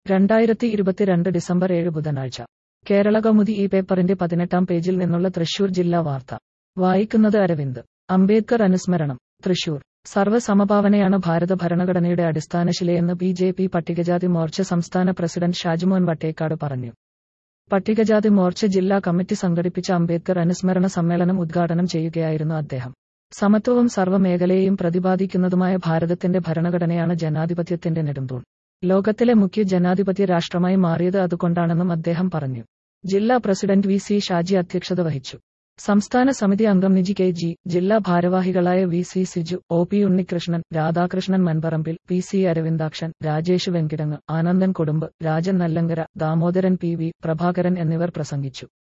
രണ്ടായിരത്തി ഇരുപത്തിരണ്ട് ഡിസംബർ ഏഴ് ബുധനാഴ്ച കേരള കൗമുദി ഈ പേപ്പറിന്റെ പതിനെട്ടാം പേജിൽ നിന്നുള്ള തൃശൂർ ജില്ലാ വാർത്ത വായിക്കുന്നത് അരവിന്ദ് അംബേദ്കർ അനുസ്മരണം തൃശൂർ സർവ്വസമഭാവനയാണ് ഭാരത ഭരണഘടനയുടെ അടിസ്ഥാനശിലയെന്ന് ബി ജെ പി പട്ടികജാതി മോർച്ച സംസ്ഥാന പ്രസിഡന്റ് ഷാജിമോൻ വട്ടേക്കാട് പറഞ്ഞു പട്ടികജാതി മോർച്ച ജില്ലാ കമ്മിറ്റി സംഘടിപ്പിച്ച അംബേദ്കർ അനുസ്മരണ സമ്മേളനം ഉദ്ഘാടനം ചെയ്യുകയായിരുന്നു അദ്ദേഹം സമത്വവും സർവ്വമേഖലയെയും പ്രതിപാദിക്കുന്നതുമായ ഭാരതത്തിന്റെ ഭരണഘടനയാണ് ജനാധിപത്യത്തിന്റെ നെടുന്തൂൺ ലോകത്തിലെ മുഖ്യ ജനാധിപത്യ രാഷ്ട്രമായി മാറിയത് അതുകൊണ്ടാണെന്നും അദ്ദേഹം പറഞ്ഞു ജില്ലാ പ്രസിഡന്റ് വി സി ഷാജി അധ്യക്ഷത വഹിച്ചു സംസ്ഥാന സമിതി അംഗം നിജി കെ ജി ജില്ലാ ഭാരവാഹികളായ V C Siju O P Unnikrishnan Radhakrishnan Manparambil P C Aravindakshan Rajesh Venkitangu Anandan Kodumbu Rajan Nallankara Damodaran P V Prabhakaran എന്നിവർ പ്രസംഗിച്ചു